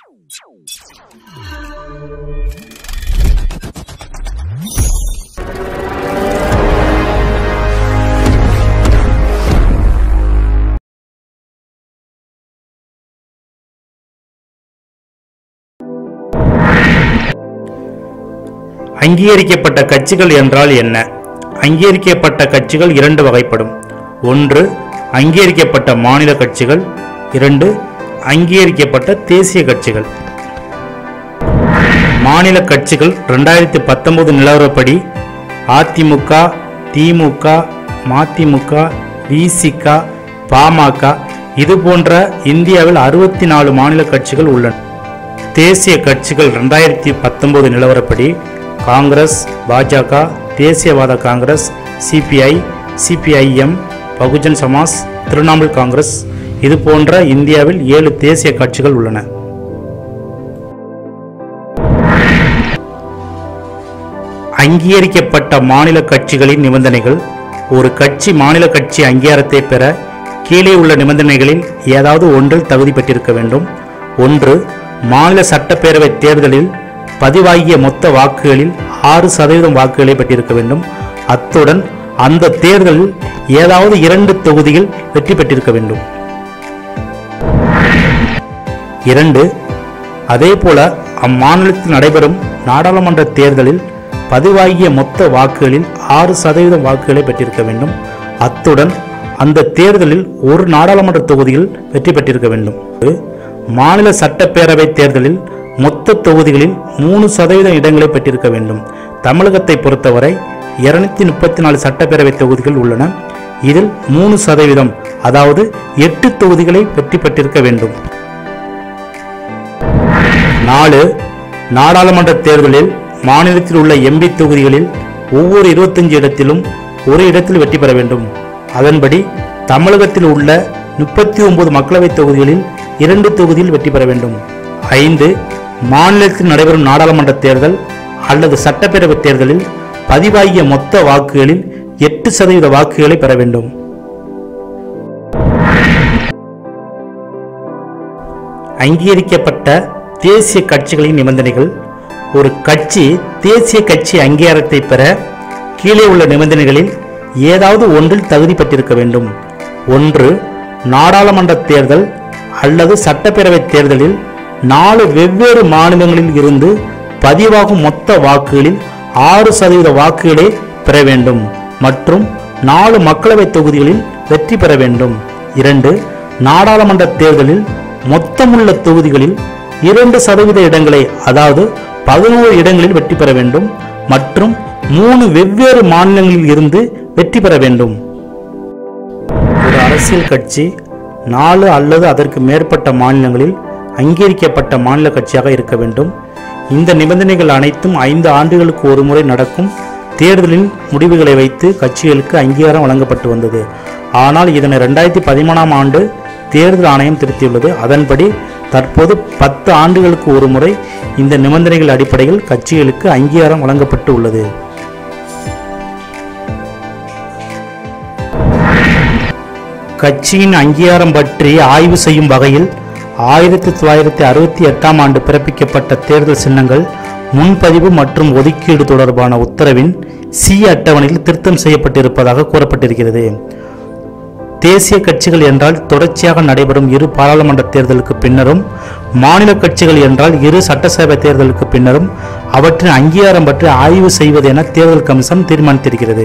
அங்கீகரிக்கப்பட்ட கட்சிகள் என்றால் என்ன அங்கீகரிக்கப்பட்ட கட்சிகள் இரண்டு வகைப்படும் ஒன்று அங்கீகரிக்கப்பட்ட மாநில கட்சிகள் இரண்டு அங்கீகரிக்கப்பட்ட தேசிய கட்சிகள் மாநில கட்சிகள் ரெண்டாயிரத்தி பத்தொன்பது நிலவரப்படி அதிமுக திமுக மதிமுக விசிக பாமக இது போன்ற இந்தியாவில் அறுபத்தி நாலு மாநில கட்சிகள் உள்ளன தேசிய கட்சிகள் ரெண்டாயிரத்தி பத்தொன்பது நிலவரப்படி காங்கிரஸ் பாஜக தேசியவாத காங்கிரஸ் சிபிஐ சிபிஐஎம் பகுஜன் சமாஜ் திரிணாமுல் காங்கிரஸ் இது போன்ற இந்தியாவில் ஏழு தேசிய கட்சிகள் உள்ளன அங்கீகரிக்கப்பட்ட மாநில கட்சிகளின் நிபந்தனைகள் ஒரு கட்சி மாநில கட்சி அங்கீகாரத்தை பெற கீழே உள்ள நிபந்தனைகளில் ஏதாவது ஒன்றில் தகுதி பெற்றிருக்க வேண்டும் ஒன்று மாநில சட்டப்பேரவை தேர்தலில் பதிவாகிய மொத்த வாக்குகளில் ஆறு சதவீதம் வாக்குகளை பெற்றிருக்க வேண்டும் அத்துடன் அந்த தேர்தலில் ஏதாவது இரண்டு தொகுதிகள் வெற்றி பெற்றிருக்க வேண்டும் இரண்டு அதேபோல அம்மாநிலத்தில் நடைபெறும் நாடாளுமன்ற தேர்தலில் பதிவாகிய மொத்த வாக்குகளில் ஆறு சதவீதம் வாக்குகளை பெற்றிருக்க வேண்டும் அத்துடன் அந்த தேர்தலில் ஒரு நாடாளுமன்ற தொகுதியில் வெற்றி பெற்றிருக்க வேண்டும் மாநில சட்டப்பேரவை தேர்தலில் மொத்த தொகுதிகளில் மூணு சதவீதம் இடங்களை பெற்றிருக்க வேண்டும் தமிழகத்தை பொறுத்தவரை இருநூத்தி முப்பத்தி நாலு சட்டப்பேரவை தொகுதிகள் உள்ளன இதில் மூணு சதவீதம் அதாவது எட்டு தொகுதிகளை வெற்றி பெற்றிருக்க வேண்டும் நாலு நாடாளுமன்ற தேர்தலில் மாநிலத்தில் உள்ள எம்பி தொகுதிகளில் ஒவ்வொரு இருபத்தஞ்சு இடத்திலும் ஒரு இடத்தில் வெற்றி பெற வேண்டும் அதன்படி தமிழகத்தில் உள்ள முப்பத்தி ஒன்பது மக்களவைத் தொகுதிகளில் இரண்டு தொகுதியில் வெற்றி பெற வேண்டும் ஐந்து மாநிலத்தில் நடைபெறும் நாடாளுமன்ற தேர்தல் அல்லது சட்டப்பேரவை தேர்தலில் பதிவாகிய மொத்த வாக்குகளில் எட்டு சதவீத வாக்குகளை பெற வேண்டும் அங்கீகரிக்கப்பட்ட தேசிய கட்சிகளின் நிபந்தனைகள் ஒரு கட்சி தேசிய கட்சி அங்கீகாரத்தை பெற கீழே உள்ள நிபந்தனைகளில் ஏதாவது ஒன்றில் தகுதி பெற்றிருக்க வேண்டும் ஒன்று நாடாளுமன்ற தேர்தல் அல்லது சட்டப்பேரவை தேர்தலில் நாலு வெவ்வேறு மாநிலங்களில் இருந்து பதிவாகும் மொத்த வாக்குகளில் ஆறு சதவீத வாக்குகளை பெற வேண்டும் மற்றும் நாலு மக்களவைத் தொகுதிகளில் வெற்றி பெற வேண்டும் இரண்டு நாடாளுமன்ற தேர்தலில் மொத்தமுள்ள தொகுதிகளில் இரண்டு சதவீத இடங்களை அதாவது பதினோரு இடங்களில் வெற்றி பெற வேண்டும் மற்றும் மூணு வெவ்வேறு மாநிலங்களில் இருந்து வெற்றி பெற வேண்டும் ஒரு அரசியல் கட்சி நாலு அல்லது அதற்கு மேற்பட்ட மாநிலங்களில் அங்கீகரிக்கப்பட்ட மாநில கட்சியாக இருக்க வேண்டும் இந்த நிபந்தனைகள் அனைத்தும் ஐந்து ஆண்டுகளுக்கு ஒரு முறை நடக்கும் தேர்தலின் முடிவுகளை வைத்து கட்சிகளுக்கு அங்கீகாரம் வழங்கப்பட்டு வந்தது ஆனால் இதனை ரெண்டாயிரத்தி பதிமூணாம் ஆண்டு தேர்தல் ஆணையம் திருத்தியுள்ளது அதன்படி தற்போது பத்து ஆண்டுகளுக்கு ஒரு முறை இந்த நிபந்தனைகள் அடிப்படையில் கட்சிகளுக்கு அங்கீகாரம் வழங்கப்பட்டு உள்ளது கட்சியின் அங்கீகாரம் பற்றி ஆய்வு செய்யும் வகையில் ஆயிரத்தி தொள்ளாயிரத்தி அறுபத்தி எட்டாம் ஆண்டு பிறப்பிக்கப்பட்ட தேர்தல் சின்னங்கள் முன்பதிவு மற்றும் ஒதுக்கீடு தொடர்பான உத்தரவின் சி அட்டவணையில் திருத்தம் செய்யப்பட்டிருப்பதாக கூறப்பட்டிருக்கிறது தேசிய கட்சிகள் என்றால் தொடர்ச்சியாக நடைபெறும் இரு பாராளுமன்ற தேர்தலுக்கு பின்னரும் மாநில கட்சிகள் என்றால் இரு சட்டசபை தேர்தலுக்கு பின்னரும் அவற்றின் அங்கீகாரம் பற்றி ஆய்வு செய்வது என தேர்தல் கமிஷன் தீர்மானித்திருக்கிறது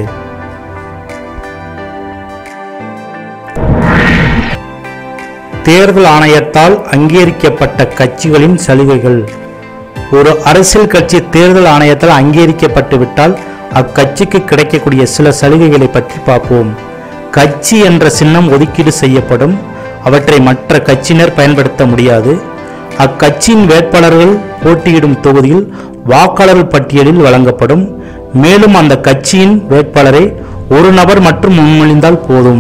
தேர்தல் ஆணையத்தால் அங்கீகரிக்கப்பட்ட கட்சிகளின் சலுகைகள் ஒரு அரசியல் கட்சி தேர்தல் ஆணையத்தால் அங்கீகரிக்கப்பட்டு விட்டால் அக்கட்சிக்கு கிடைக்கக்கூடிய சில சலுகைகளை பற்றி பார்ப்போம் கட்சி என்ற சின்னம் ஒதுக்கீடு செய்யப்படும் அவற்றை மற்ற கட்சியினர் பயன்படுத்த முடியாது அக்கட்சியின் வேட்பாளர்கள் போட்டியிடும் தொகுதியில் வாக்காளர் பட்டியலில் வழங்கப்படும் மேலும் அந்த கட்சியின் வேட்பாளரை ஒரு நபர் மட்டும் முன்மொழிந்தால் போதும்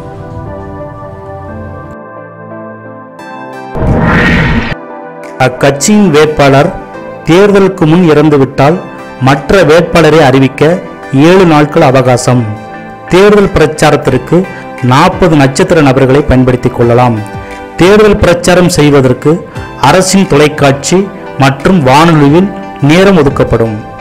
அக்கட்சியின் வேட்பாளர் தேர்தலுக்கு முன் இறந்துவிட்டால் மற்ற வேட்பாளரை அறிவிக்க ஏழு நாட்கள் அவகாசம் தேர்தல் பிரச்சாரத்திற்கு நாற்பது நட்சத்திர நபர்களை பயன்படுத்திக் கொள்ளலாம் தேர்தல் பிரச்சாரம் செய்வதற்கு அரசின் தொலைக்காட்சி மற்றும் வானொலியில் நேரம் ஒதுக்கப்படும்